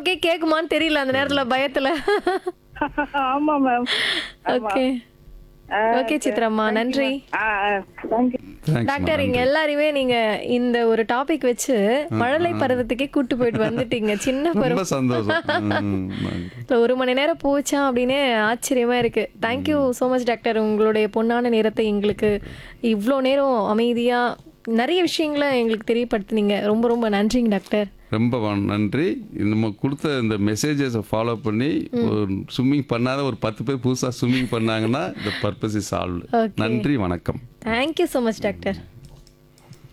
நமக்கே கேக்குமான்னு தெரியல அந்த நேரத்துல பயத்துல ஆமா மேம் ஓகே ஓகே சித்ரம்மா நன்றி தேங்க்யூ Thanks, டாக்டர் இங்க எல்லாரையுமே நீங்க இந்த ஒரு டாபிக் வச்சு மழலை பருவத்துக்கே கூட்டு போயிட்டு வந்துட்டீங்க சின்ன ரொம்ப பருவம் சந்தோஷம் ம், நன்றி. இல்ல, ஒரு மணி நேரம் போச்சா அப்படின்னு ஆச்சரியமா இருக்கு தேங்க்யூ ஸோ மச் டாக்டர் உங்களுடைய பொன்னான நேரத்தை எங்களுக்கு இவ்வளோ நேரம் அமைதியா நிறைய விஷயங்களை எங்களுக்கு தெரியப்படுத்துனீங்க ரொம்ப ரொம்ப நன்றிங்க டாக்டர் ரொம்ப வ- நன்றி நம்ம கொடுத்த இந்த மெசேஜஸை ஃபாலோ பண்ணி ஒரு ஸ்விம்மிங் பண்ணாத ஒரு பத்து பேர் புதுசாக ஸ்விம்மிங் பண்ணாங்கன்னா இந்த பர்பஸ் இஸ் சால்வ் Okay. நன்றி வணக்கம் தேங்க்யூ ஸோ மச் டாக்டர்